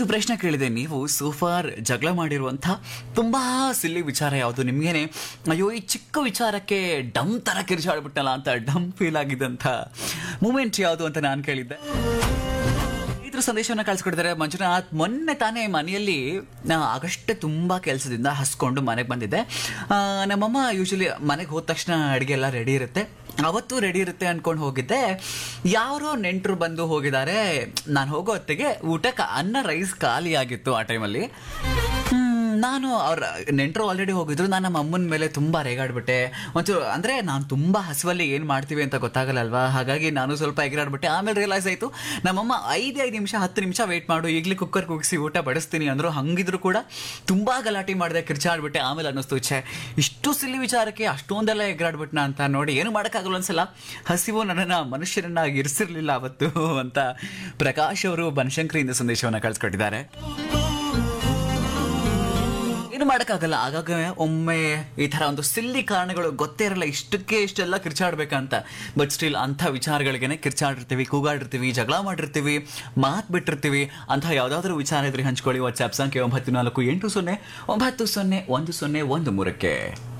ಒಂದು ಪ್ರಶ್ನೆ ಕೇಳಿದೆ ನೀವು ಸೋಫಾರ್ ಜಗಳ ಮಾಡಿರುವಂಥ ತುಂಬಾ ಸಿಲ್ಲಿ ವಿಚಾರ ಯಾವುದು ನಿಮ್ಗೇನೆ ಅಯ್ಯೋ ಈ ಚಿಕ್ಕ ವಿಚಾರಕ್ಕೆ ಡಮ್ ತರ ಕಿರ್ಚಾಡ್ಬಿಟ್ಟಲ್ಲ ಅಂತ ಡಮ್ ಫೀಲ್ ಆಗಿದ್ದಂಥ ಮೂಮೆಂಟ್ ಯಾವುದು ಅಂತ ನಾನು ಕೇಳಿದ್ದೆ ಇದ್ರ ಸಂದೇಶವನ್ನ ಕಳಿಸ್ಕೊಡ್ತಾರೆ ಮಂಜುನಾಥ್ ಮೊನ್ನೆ ತಾನೇ ಮನೆಯಲ್ಲಿ ನಾ ಆಗಷ್ಟೇ ತುಂಬಾ ಕೆಲಸದಿಂದ ಹಸ್ಕೊಂಡು ಮನೆಗೆ ಬಂದಿದ್ದೆ ಆ, ನಮ್ಮಮ್ಮ ಯೂಶಲಿ ಮನೆಗೆ ಹೋದ ತಕ್ಷಣ ಅಡುಗೆ ಎಲ್ಲ ರೆಡಿ ಇರುತ್ತೆ ಅವತ್ತು ರೆಡಿ ಇರುತ್ತೆ ಅನ್ಕೊಂಡು ಹೋಗಿದ್ದೆ ಯಾರೋ ನೆಂಟರು ಬಂದು ಹೋಗಿದ್ದಾರೆ ನಾನು ಹೋಗೋ ಹೊತ್ತಿಗೆ ಊಟಕ್ಕೆ ಅನ್ನ ರೈಸ್ ಖಾಲಿ ಆಗಿತ್ತು ಆ ಟೈಮಲ್ಲಿ ನಾನು ಅವ್ರ ನೆಂಟರು ಆಲ್ರೆಡಿ ಹೋಗಿದ್ರು ನಾನು ನಮ್ಮ ಅಮ್ಮನ ಮೇಲೆ ತುಂಬಾ ರೇಗಾಡ್ಬಿಟ್ಟೆ ಒಂಚೂರು ಅಂದ್ರೆ ನಾನು ತುಂಬಾ ಹಸುವಲ್ಲಿ ಏನ್ ಮಾಡ್ತೀವಿ ಅಂತ ಗೊತ್ತಾಗಲ್ಲ ಅಲ್ವಾ ಹಾಗಾಗಿ ನಾನು ಸ್ವಲ್ಪ ಎಗರಾಡ್ಬಿಟ್ಟೆ ಆಮೇಲೆ ರಿಯಲೈಸ್ ಆಯ್ತು ನಮ್ಮಮ್ಮ ಐದು ಐದು ನಿಮಿಷ ಹತ್ತು ನಿಮಿಷ ವೇಟ್ ಮಾಡು ಈಗಲೇ ಕುಕ್ಕರ್ ಕುಗ್ಸಿ ಊಟ ಬಡಿಸ್ತೀನಿ ಅಂದ್ರು ಹಂಗಿದ್ರು ಕೂಡ ತುಂಬಾ ಗಲಾಟೆ ಮಾಡಿದೆ ಕಿರ್ಚಾಡ್ಬಿಟ್ಟೆ ಆಮೇಲೆ ಅನ್ನಿಸ್ತು ಛೆ ಇಷ್ಟು ಸಿಲ್ಲಿ ವಿಚಾರಕ್ಕೆ ಅಷ್ಟೊಂದೆಲ್ಲ ಎಗರಾಡ್ಬಿಟ್ನ ಅಂತ ನೋಡಿ ಏನು ಮಾಡೋಕ್ಕಾಗಲ್ಲ ಒಂದ್ಸಲ ಹಸಿವು ನನ್ನನ್ನ ಮನುಷ್ಯರನ್ನ ಇರಿಸಿರ್ಲಿಲ್ಲ ಅವತ್ತು ಅಂತ ಪ್ರಕಾಶ್ ಅವರು ಬನಶಂಕರಿಯಿಂದ ಸಂದೇಶವನ್ನ ಕಳಿಸ್ಕೊಟ್ಟಿದ್ದಾರೆ ಏನು ಮಾಡೋಕ್ಕಾಗಲ್ಲ ಆಗಾಗ ಒಮ್ಮೆ ಈ ತರ ಒಂದು ಸಿಲ್ಲಿ ಕಾರಣಗಳು ಗೊತ್ತೇ ಇರಲ್ಲ ಇಷ್ಟಕ್ಕೆ ಇಷ್ಟೆಲ್ಲ ಕಿರ್ಚಾಡ್ಬೇಕಂತ ಬಟ್ ಸ್ಟಿಲ್ ಅಂಥ ವಿಚಾರಗಳಿಗೆನೆ ಕಿರ್ಚಾಡಿರ್ತೀವಿ ಕೂಗಾಡಿರ್ತೀವಿ ಜಗಳ ಮಾಡಿರ್ತೀವಿ ಮಾತು ಬಿಟ್ಟಿರ್ತೀವಿ ಅಂಥ ಯಾವ್ದಾದ್ರು ವಿಚಾರ ಇದ್ರೆ ಹಂಚ್ಕೊಳ್ಳಿ ವಾಟ್ಸ್ಆಪ್ ಸಂಖ್ಯೆ ಒಂಬತ್ತು ನಾಲ್ಕು ಎಂಟು ಸೊನ್ನೆ ಒಂಬತ್ತು ಸೊನ್ನೆ ಒಂದು ಸೊನ್ನೆ ಒಂದು ಮೂರಕ್ಕೆ